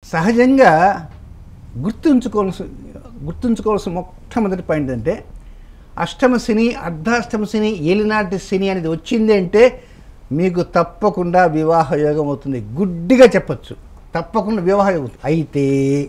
సహజంగా గుర్తుంచుకోవాల్సి గుర్తుంచుకోవాల్సిన మొట్టమొదటి పాయింట్ అంటే అష్టమ శని అర్ధాష్టమ శని ఏలినాటి శని అనేది వచ్చింది అంటే మీకు తప్పకుండా వివాహ యోగం అవుతుంది గుడ్డిగా చెప్పొచ్చు తప్పకుండా వివాహ యోగం అవుతుంది. అయితే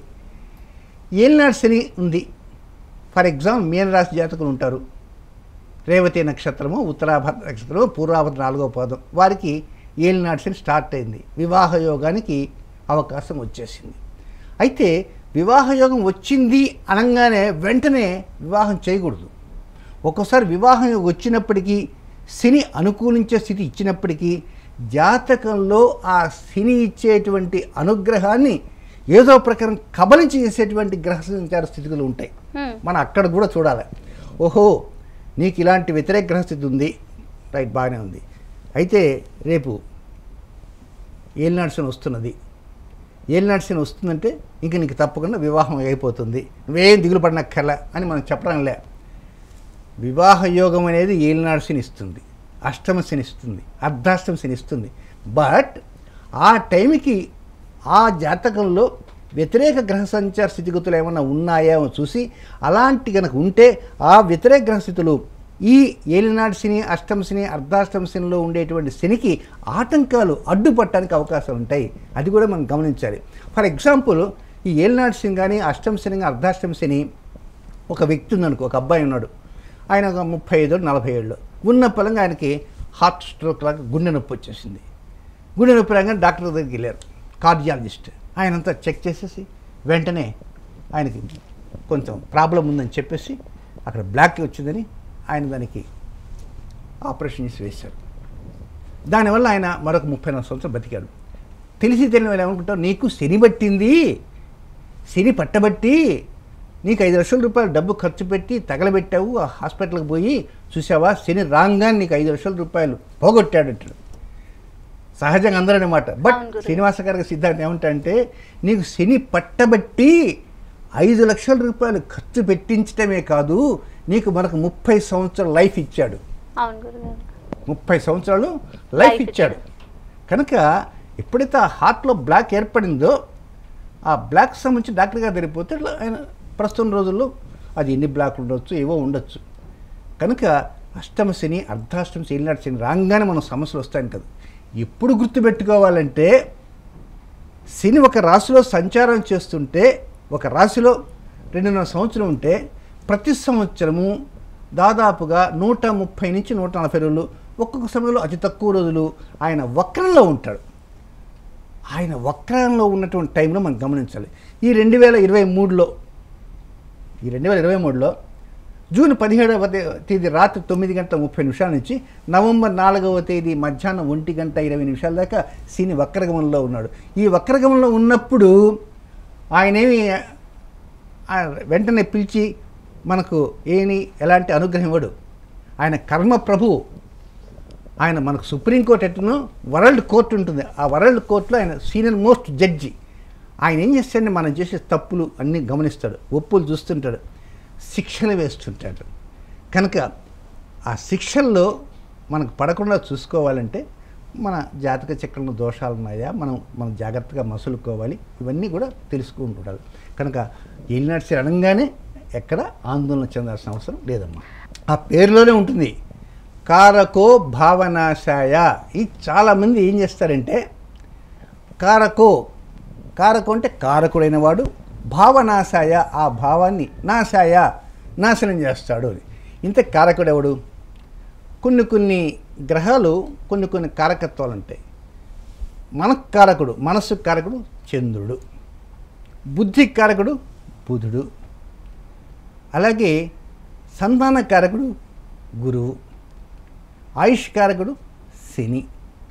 ఏలినాటి శని ఉంది ఫర్ ఎగ్జాంపుల్ మీనరాశి జాతకులు ఉంటారు రేవతి నక్షత్రము ఉత్తరాభద్ర నక్షత్రము పూర్వాభద్ర నాలుగో పాదం వారికి ఏలినాటి శని స్టార్ట్ అయింది వివాహ యోగానికి అవకాశం వచ్చేసింది అయితే వివాహ యోగం వచ్చింది అనగానే వెంటనే వివాహం చేయకూడదు ఒక్కోసారి వివాహం వచ్చినప్పటికీ శని అనుకూలించే స్థితి ఇచ్చినప్పటికీ జాతకంలో ఆ శని ఇచ్చేటువంటి అనుగ్రహాన్ని ఏదో ప్రకారం కబలించి చేసేటువంటి గ్రహ సంచార స్థితిగతులు ఉంటాయి హ్మ్. మనం అక్కడ కూడా చూడాలి ఓహో నీకు ఇలాంటి వ్యతిరేక గ్రహస్థితి ఉంది రైట్ బాగానే ఉంది అయితే రేపు ఏలినాడ్సన్ వస్తున్నది ఏలినాడ్సన్ వస్తుందంటే ఇంక నీకు తప్పకుండా వివాహం అయిపోతుంది నువ్వేం దిగులు పడినక్కర్లా అని మనం చెప్పడం లే వివాహ యోగం అనేది ఏలినాడు శని ఇస్తుంది అష్టమ శని ఇస్తుంది అర్ధాష్టమ శని ఇస్తుంది బట్ ఆ టైంకి ఆ జాతకంలో వ్యతిరేక గ్రహ సంచార స్థితిగతులు ఏమైనా ఉన్నాయా అని చూసి అలాంటి కనుక ఉంటే ఆ వ్యతిరేక గ్రహ స్థితులు ఈ ఏలినాడు శని అష్టమ శని అర్ధాష్టమ శనిలో ఉండేటువంటి శనికి ఆటంకాలు అడ్డుపట్టడానికి అవకాశాలు ఉంటాయి అది కూడా మనం గమనించాలి ఫర్ ఎగ్జాంపుల్ ఈ ఏలినాడు శని కానీ అష్టమ శని కానీ అర్ధాష్టమ శని ఒక వ్యక్తి ఉందనుకో ఒక అబ్బాయి ఉన్నాడు ఆయన ఒక ముప్పై ఐదు నలభై ఏళ్ళు ఉన్న పలంగా ఆయనకి హార్ట్ స్ట్రోక్ లాగా గుండె నొప్పి వచ్చేసింది గుండె నొప్పి రాగానే డాక్టర్ దగ్గరికి వెళ్ళారు కార్డియాలజిస్ట్ ఆయన అంతా చెక్ చేసేసి వెంటనే ఆయనకి కొంచెం ప్రాబ్లం ఉందని చెప్పేసి అక్కడ బ్లాక్ వచ్చిందని ఆయన దానికి ఆపరేషన్ చేసి వేశారు దానివల్ల ఆయన మరొక ముప్పై నాలుగు సంవత్సరాలు బతికాడు తెలిసి తెలియని వాళ్ళు ఏమనుకుంటారు నీకు శని పట్టింది శని పట్టబట్టి నీకు ఐదు లక్షల రూపాయలు డబ్బు ఖర్చు పెట్టి తగలబెట్టావు ఆ హాస్పిటల్కి పోయి చూసావా శని రాగానే నీకు ఐదు లక్షల రూపాయలు పోగొట్టాడు అంటాడు సహజంగా అందరూ అనమాట బట్ అవును గురు. శ్రీనివాస గారి సిద్ధాంతం ఏమంటే నీకు శని పట్టబట్టి ఐదు లక్షల రూపాయలు ఖర్చు పెట్టించడమే కాదు నీకు మనకు ముప్పై సంవత్సరాల లైఫ్ ఇచ్చాడు అవును గురుగారు ముప్పై సంవత్సరాలు లైఫ్ Life ఇచ్చాడు కనుక ఎప్పుడైతే ఆ హార్ట్లో బ్లాక్ ఏర్పడిందో ఆ బ్లాక్ సంబంధించి డాక్టర్ గారు తెలియపోతే ఇట్లా ఆయన ప్రస్తుతం రోజుల్లో అది ఎన్ని బ్లాక్లు ఉండొచ్చు ఏవో ఉండొచ్చు కనుక అష్టమ శని అర్ధాష్టమ శని ఏలినాటి శని రాగానే మనం సమస్యలు వస్తాయని కదా ఎప్పుడు గుర్తుపెట్టుకోవాలంటే శని ఒక రాశిలో సంచారం చేస్తుంటే ఒక రాశిలో రెండున్నర సంవత్సరం ఉంటే ప్రతి సంవత్సరము దాదాపుగా నూట ముప్పై నుంచి నూట నలభై రోజులు ఒక్కొక్క సమయంలో అతి తక్కువ రోజులు ఆయన వక్రంలో ఉంటాడు ఆయన వక్రంలో ఉన్నటువంటి టైంలో మనం గమనించాలి ఈ రెండు వేల ఇరవై మూడులో ఈ రెండు వేల ఇరవై మూడులో జూన్ పదిహేడవ తే- తేదీ రాత్రి తొమ్మిది గంటల ముప్పై నిమిషాల నుంచి నవంబర్ నాలుగవ తేదీ మధ్యాహ్నం ఒంటి గంట ఇరవై నిమిషాల దాకా శని వక్రగమనంలో ఉన్నాడు ఈ వక్రగమనంలో ఉన్నప్పుడు ఆయనేమి ఆ వెంటనే పిలిచి మనకు ఏని ఎలాంటి అనుగ్రహం ఇవ్వడు ఆయన కర్మ ప్రభువు ఆయన మనకు సుప్రీంకోర్టు ఎట్టును వరల్డ్ కోర్టు ఉంటుంది ఆ వరల్డ్ కోర్టులో ఆయన సీనియర్ మోస్ట్ జడ్జి ఆయన ఏం చేస్తాడంటే మనం చేసే తప్పులు అన్నీ గమనిస్తాడు ఒప్పులు చూస్తుంటాడు శిక్షలు వేస్తుంటాడు కనుక ఆ శిక్షల్లో మనకు పడకుండా చూసుకోవాలంటే మన జాతక చక్రంలో దోషాలు ఉన్నాయా మనం మనం జాగ్రత్తగా మసులుకోవాలి ఇవన్నీ కూడా తెలుసుకుంటుండాలి కనుక ఏలినాటి అనగానే ఎక్కడ ఆందోళన చెందాల్సిన అవసరం లేదమ్మా ఆ పేరులోనే ఉంటుంది కారకో భావనాశాయ ఈ చాలామంది ఏం చేస్తారంటే కారకో కారకో అంటే కారకుడైన వాడు భావనాశాయ ఆ భావాన్ని నాశాయ నాశనం చేస్తాడు అని ఇంత కారకుడెవడు కొన్ని కొన్ని గ్రహాలు కొన్ని కొన్ని కారకత్వాలు ఉంటాయి మనకు కారకుడు మనస్సు కారకుడు చంద్రుడు బుద్ధి కారకుడు బుధుడు అలాగే సంతాన కారకుడు గురువు ఆయుష్ కారకుడు శని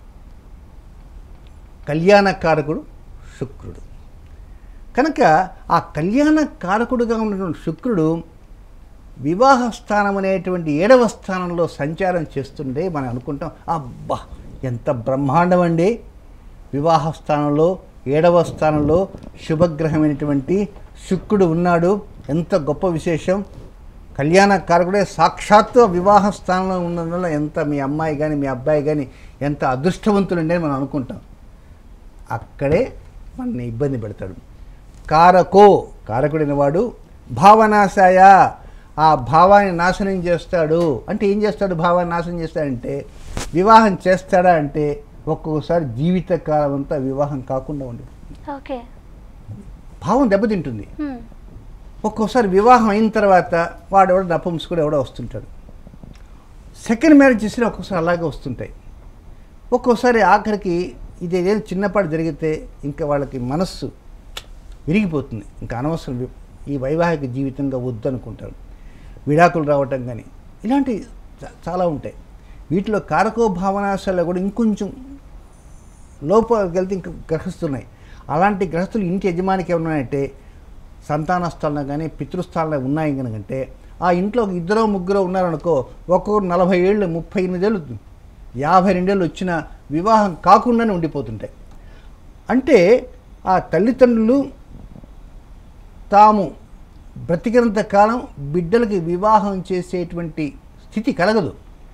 కళ్యాణకారకుడు శుక్రుడు కనుక ఆ కళ్యాణ కారకుడుగా ఉన్నటువంటి శుక్రుడు వివాహ స్థానం అనేటువంటి ఏడవ స్థానంలో సంచారం చేస్తుంటే మనం అనుకుంటాం అబ్బా ఎంత బ్రహ్మాండం అండి వివాహ స్థానంలో ఏడవ స్థానంలో శుభగ్రహమైనటువంటి శుక్రుడు ఉన్నాడు ఎంత గొప్ప విశేషం కళ్యాణ కారకుడే సాక్షాత్తు వివాహ స్థానంలో ఉన్నందువల్ల ఎంత మీ అమ్మాయి కానీ మీ అబ్బాయి కానీ ఎంత అదృష్టవంతులండి అని మనం అనుకుంటాం అక్కడే మనని ఇబ్బంది పెడతాడు కారకో కారకుడైన వాడు భావనాశాయ ఆ భావాన్ని నాశనం చేస్తాడు అంటే ఏం చేస్తాడు భావాన్ని నాశనం చేస్తాడంటే వివాహం చేస్తాడా అంటే ఒక్కొక్కసారి జీవితకాలం అంతా వివాహం కాకుండా ఉండి ఓకే భావం దెబ్బతింటుంది హ్మ్. ఒక్కోసారి వివాహం అయిన తర్వాత వాడు ఎవడో నపుంసకుడు ఎవడో వస్తుంటాడు సెకండ్ మ్యారేజ్ చేసిన ఒక్కోసారి అలాగే వస్తుంటాయి ఒక్కోసారి ఆఖరికి ఇది ఏదైనా చిన్నపాటు జరిగితే ఇంకా వాళ్ళకి మనస్సు విరిగిపోతుంది ఇంకా అనవసరం వి- ఈ వైవాహిక జీవితంగా వద్దనుకుంటారు విడాకులు రావటం కానీ ఇలాంటి చా- చాలా ఉంటాయి వీటిలో కారకో భావనాశాలలో కూడా ఇంకొంచెం లోపలికి వెళ్తే ఇంకా గ్రహిస్తున్నాయి అలాంటి గ్రహస్తులు ఇంటి యజమానికి ఏమన్నాయంటే సంతాన స్థానం కానీ పితృస్థానాలు ఉన్నాయి కనుకంటే ఆ ఇంట్లో ఒక ఇద్దరో ముగ్గురో ఉన్నారనుకో ఒక్కొక్కరు నలభై ఏళ్ళు ముప్పై ఎనిమిదేళ్ళు యాభై రెండేళ్ళు వచ్చిన వివాహం కాకుండానే ఉండిపోతుంటాయి అంటే ఆ తల్లిదండ్రులు తాము బ్రతికినంత కాలం బిడ్డలకి వివాహం చేసేటువంటి స్థితి కలగదు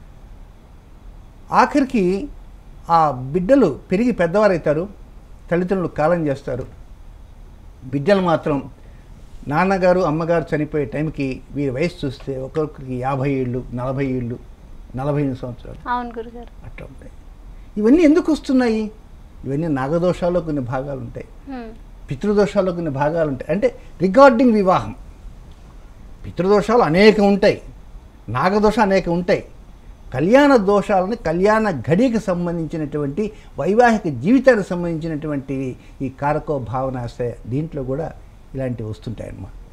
ఆఖరికి ఆ బిడ్డలు పెరిగి పెద్దవారవుతారు తల్లిదండ్రులు కాలం చేస్తారు బిడ్డలు మాత్రం నాన్నగారు అమ్మగారు చనిపోయే టైంకి వీరి వయసు చూస్తే ఒక్కొక్కరికి యాభై ఏళ్ళు నలభై ఏళ్ళు నలభై ఎనిమిది సంవత్సరాలు అవును గురుగారు అట్లా ఉంటాయి ఇవన్నీ ఎందుకు వస్తున్నాయి ఇవన్నీ నాగదోషాల్లో కొన్ని భాగాలు ఉంటాయి హ్మ్. పితృదోషాల్లో కొన్ని భాగాలు ఉంటాయి అంటే రిగార్డింగ్ వివాహం పితృదోషాలు అనేకం ఉంటాయి నాగదోష అనేకం ఉంటాయి కళ్యాణ దోషాలని కళ్యాణ ఘడికి సంబంధించినటువంటి వైవాహిక జీవితానికి సంబంధించినటువంటి ఈ కారకో భావనాశయ దీంట్లో కూడా ఇలాంటివి వస్తుంటాయన్నమాట